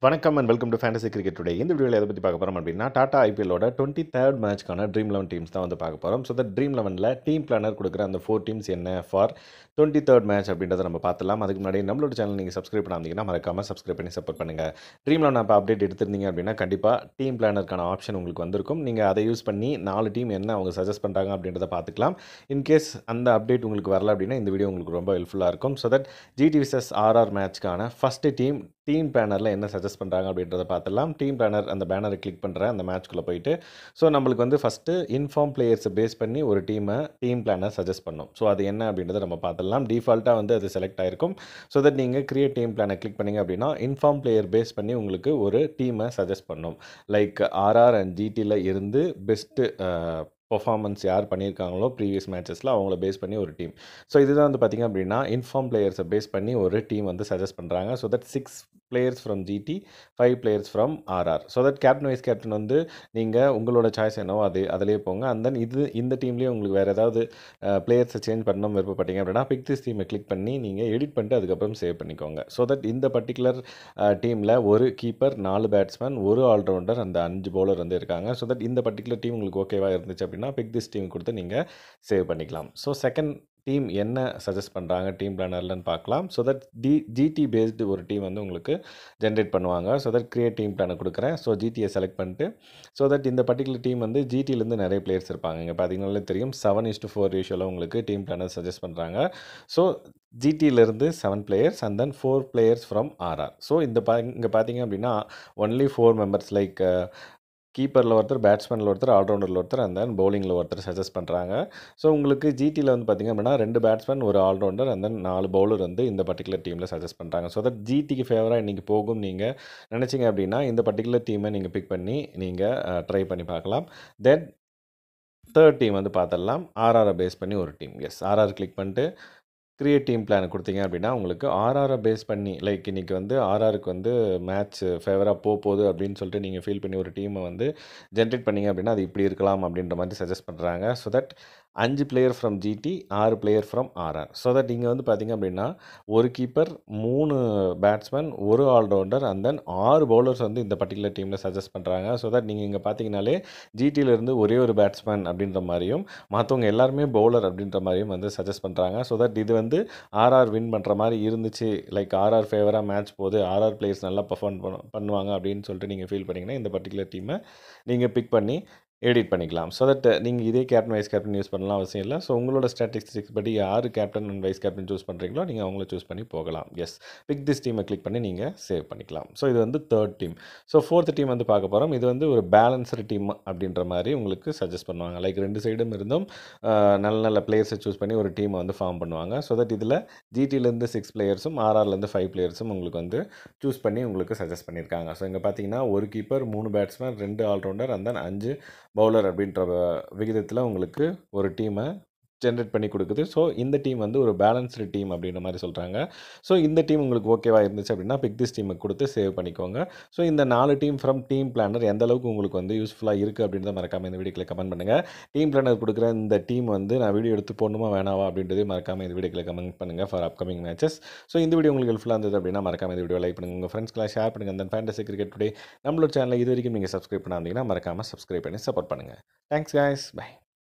வணக்கம் and welcome to fantasy cricket today இந்த வீடியோவில் எதை பற்றி பார்க்க போகிறோம் அப்படின்னா டாடா ஐபிஎல்லோட டுவெண்ட்டி தேர்ட் மேட்ச்க்கான ட்ரீம் லெவன் டீம்ஸ் தான் வந்து பார்க்க போகிறோம் ஸோ த ட்ரீம் லெவனில் டீம் பிளானர் கொடுக்குற அந்த ஃபோர் டீம்ஸ் என்ன ஃபார் டுவெண்ட்டி தேர்ட் மேட்ச் அப்படின்றத நம்ம பார்த்துலாம் அதுக்கு முன்னாடி நம்மளோட சேனல் நீங்கள் சப்ஸ்கிரைப் பண்ணாதீங்கன்னா மறக்காமல் சப்ஸ்கிரைப் பண்ணி சப்போர்ட் பண்ணுங்கள் ட்ரீம் லெவன் அப்போ அப்டேட் எடுத்திருந்தீங்க அப்படின்னா கண்டிப்பாக டீம் பிளானருக்கான ஆப்ஷன் உங்களுக்கு வந்திருக்கும் நீங்கள் அதை யூஸ் பண்ணி நாலு டீம் என்ன அவங்க சஜஸ்ட் பண்ணுறாங்க அப்படின்றத பார்த்துக்கலாம் இன்கேஸ் அந்த அப்டேட் உங்களுக்கு வரல அப்படின்னா இந்த வீடியோ உங்களுக்கு ரொம்ப ஹெல்ப்ஃபுல்லாக இருக்கும் so that GT versus RR மேட்ச்க்கான ஃபஸ்ட்டு டீம் டீம் பேனரில் என்ன சஜஸ்ட் பண்ணுறாங்க அப்படின்றத பார்த்துலாம் டீம் பேனர் அந்த பேனரை கிளிக் பண்ணுற அந்த மேட்ச்குள்ளே போயிட்டு ஸோ நம்மளுக்கு வந்து ஃபஸ்ட்டு இன்ஃபார்ம் பிளேயர்ஸை பேஸ் பண்ணி ஒரு டீமை டீம் பிளானர் சஜஸ்ட் பண்ணும் ஸோ அது என்ன அப்படின்றத நம்ம பார்த்துடலாம் டிஃபால்ட்டாக வந்து அது செலக்ட் ஆயிருக்கும் ஸோ தட் நீங்கள் கிரியேட் டீம் பிளானை கிளிக் பண்ணிங்க அப்படின்னா இன்ஃபார்ம் பிளேயர் பேஸ் பண்ணி உங்களுக்கு ஒரு டீமை சஜஸ்ட் பண்ணும் லைக் ஆர்ஆர் அண்ட் ஜிடியில் இருந்து பெஸ்ட்டு பர்ஃபார்மன்ஸ் யார் பண்ணியிருக்காங்களோ ப்ரீவியஸ் மேட்சஸில் அவங்கள பேஸ் பண்ணி ஒரு டீம் ஸோ இதுதான் வந்து பார்த்திங்க அப்படின்னா இன்ஃபார்ம் பிளேயர்ஸை பேஸ் பண்ணி ஒரு டீம் வந்து சஜஸ்ட் பண்ணுறாங்க so that six players from GT five players from RR so that captain vice captain வந்து நீங்கள் உங்களோட சாய்ஸ் என்னவோ அது அதிலே போங்க அண்ட் தென் இது இந்த டீம்லேயே உங்களுக்கு வேறு ஏதாவது பிளேயர்ஸை சேஞ்ச் பண்ணணும் விருப்பப்பட்டீங்க அப்படின்னா பிக் திஸ் டீமை கிளிக் பண்ணி நீங்கள் எடிட் பண்ணிட்டு அதுக்கப்புறம் சேவ் பண்ணிக்கோங்க ஸோ தட் இந்த பர்டிகுலர் டீமில் ஒரு கீப்பர் நாலு பேட்ஸ்மேன் ஒரு ஆல்ரவுண்டர் அந்த அஞ்சு பவுலர் வந்து இருக்காங்க ஸோ தட் இந்த பர்டிகுலர் டீம் உங்களுக்கு ஓகேவாக இருந்துச்சு அப்படின்னா பிக் திஸ் டீம் கொடுத்து நீங்கள் சேவ் பண்ணிக்கலாம் ஸோ செகண்ட் டீம் என்ன சஜஸ்ட் பண்ணுறாங்க டீம் பிளானர்லன்னு பார்க்கலாம் so that the GT based ஒரு டீம் வந்து உங்களுக்கு ஜென்ரேட் பண்ணுவாங்க ஸோ தட் கிரியேட் டீம் பிளானை கொடுக்குறேன் ஸோ ஜிடியை செலக்ட் பண்ணிட்டு ஸோ தட் இந்த பர்டிகுலர் டீம் வந்து ஜிடிலேருந்து நிறைய பிளேயர்ஸ் இருப்பாங்க இங்கே பார்த்தீங்கன்னாலே தெரியும் செவன் இஸ்டு ஃபோர் ரேஷியோவில் உங்களுக்கு டீம் பிளானர் சஜஸ்ட் பண்ணுறாங்க ஸோ ஜிடியிலேருந்து seven players and then four players from RR so இந்த பா இங்கே பார்த்தீங்க அப்படின்னா ஒன்லி ஃபோர் மெம்பர்ஸ் லைக் கீப்பரில் ஒருத்தர் பேட்ஸ்மேனில் ஒருத்தர் ஆல்ரவுண்டரில் ஒருத்தர் அண்ட் தென் பவுலிங்கில் ஒருத்தர் சஜஸ்ட் பண்ணுறாங்க ஸோ உங்களுக்கு ஜிடியில் வந்து பார்த்திங்க அப்படின்னா ரெண்டு பேட்ஸ்மேன் ஒரு ஆல்ரவுண்டர் அண்ட் தென் நாலு பவுலர் வந்து இந்த பர்டிகுலர் டீமில் சஜஸ்ட் பண்ணுறாங்க ஸோ தட் ஜிடிக்கு ஃபேவராக இன்றைக்கி போகும் நீங்கள் நினச்சிங்க அப்படின்னா இந்த பர்டிகுலர் டீமை நீங்கள் பிக் பண்ணி நீங்கள் ட்ரை பண்ணி பார்க்கலாம் தென் தேர்ட் டீம் வந்து பார்த்துடலாம் ஆர்ஆரை பேஸ் பண்ணி ஒரு டீம் எஸ் ஆர்ஆர் கிளிக் பண்ணிட்டு கிரியேட் டீம் பிளான் கொடுத்தீங்க அப்படின்னா உங்களுக்கு ஆர்ஆரை பேஸ் பண்ணி லைக் இன்றைக்கி வந்து ஆர்ஆருக்கு வந்து மேட்ச் ஃபேவராக போக போகுது அப்படின்னு சொல்லிட்டு நீங்கள் ஃபீல் பண்ணி ஒரு டீமை வந்து ஜென்ரேட் பண்ணிங்க அப்படின்னா அது இப்படி இருக்கலாம் அப்படின்ற மாதிரி சஜஸ்ட் பண்ணுறாங்க ஸோ தட் அஞ்சு பிளேயர் ஃப்ரம் ஜிடி ஆறு player from RR so that இங்கே வந்து பார்த்திங்க அப்படின்னா ஒரு கீப்பர் மூணு பேட்ஸ்மேன் ஒரு ஆல்ரவுண்டர் அண்ட் தென் ஆறு பவுலர்ஸ் வந்து இந்த பர்டிகுலர் டீமில் சஜஸ்ட் பண்ணுறாங்க ஸோ தட் நீங்கள் இங்கே பார்த்தீங்கனாலே ஜிடியிலேருந்து ஒரே ஒரு பேட்ஸ்மேன் அப்படின்ற மாதிரியும் மற்றவங்க எல்லாருமே பவுலர் அப்படின்ற மாதிரியும் வந்து சஜஸ்ட் பண்ணுறாங்க ஸோ தட் இது வந்து ஆர்ஆர் வின் பண்ணுற மாதிரி இருந்துச்சு லைக் ஆர்ஆர் ஃபேவராக மேட்ச் போது ஆர்ஆர் பிளேயர்ஸ் நல்லா பர்ஃபார்ம் பண்ணுவாங்க அப்படின்னு சொல்லிட்டு நீங்கள் ஃபீல் பண்ணிங்கன்னா இந்த பர்டிகுலர் டீமை நீங்கள் பிக் பண்ணி எடிட் பண்ணிக்கலாம் ஸோ தட் நீங்கள் இதே கேப்டன் வைஸ் கேப்டன் யூஸ் பண்ணலாம் அவசியம் இல்லை ஸோ உங்களோட ஸ்டாட்டிஸ்டிக்ஸ் படி யார் captain and vice captain choose பண்ணுறீங்களோ நீங்கள் அவங்கள சூஸ் பண்ணி போகலாம் எஸ் பிக் திஸ் டீமை கிளிக் பண்ணி நீங்கள் சேவ் பண்ணிக்கலாம் ஸோ இது வந்து third team so fourth team வந்து பார்க்க போகிறோம் இது வந்து ஒரு பேலன்ஸ்டு டீம் அப்படின்ற மாதிரி உங்களுக்கு சஜஸ்ட் பண்ணுவாங்க லைக் ரெண்டு சைடும் இருந்தும் நல்ல நல்ல பிளேயர்ஸை சூஸ் பண்ணி ஒரு டீமை வந்து ஃபார்ம் பண்ணுவாங்க ஸோ தட் இதில் ஜிடிலேருந்து சிக்ஸ் பிளேயர்ஸும் ஆர்ஆர்லேருந்து ஃபைவ் பிளேயர்ஸும் உங்களுக்கு வந்து சூஸ் பண்ணி உங்களுக்கு சஜஸ்ட் பண்ணியிருக்காங்க ஸோ இங்கே பார்த்தீங்கன்னா ஒரு கீப்பர் மூணு பேட்ஸ்மேன் ரெண்டு ஆல்ரவுண்டர் அந்த அஞ்சு பவுலர் அப்படின்ற விகிதத்தில் உங்களுக்கு ஒரு டீமை ஜென்ரேட் பண்ணி கொடுக்குது ஸோ இந்த டீம் வந்து ஒரு பேலன்ஸ்டு டீம் அப்படின்ற மாதிரி சொல்கிறாங்க ஸோ இந்த டீம் உங்களுக்கு ஓகேவா இருந்துச்சு அப்படின்னா பிக் திஸ் டீமை கொடுத்து சேவ் பண்ணிக்கோங்க ஸோ இந்த நாலு டீம் ஃப்ரம் டீம் பிளானர் எந்த அளவுக்கு உங்களுக்கு வந்து யூஸ்ஃபுல்லாக இருக்குது அப்படின்றத மறக்காமல் இந்த வீடியோக்கில் கமெண்ட் பண்ணுங்கள் டீம் பிளானர் கொடுக்குற இந்த டீம் வந்து நான் வீடியோ எடுத்து போடணுமா வேணாவா அப்படின்றதே மறக்காமல் இந்த வீடியோக்கில் கமெண்ட் பண்ணுங்கள் ஃபார் அப்கமிங் மேட்சஸ் ஸோ இந்த வீடியோ உங்களுக்கு ஹெல்ப்ஃபுல்லாக இருந்தது அப்படின்னா மறக்காமல் இந்த வீடியோ லைக் பண்ணுங்கள் உங்கள் ஃப்ரெண்ட்ஸ்க்கெலாம் ஷேர் பண்ணுங்கள் அந்த ஃபேண்டசி கிரிக்கெட் டுடே நம்மளோட சேனலில் இது வரைக்கும் நீங்கள் சப்ஸ்கிரைப் பண்ணாதீங்கன்னா மறக்காமல் சப்ஸ்கிரைப் பண்ணி சப்போர்ட் பண்ணுங்கள் தேங்க்ஸ் காய்ஸ் பை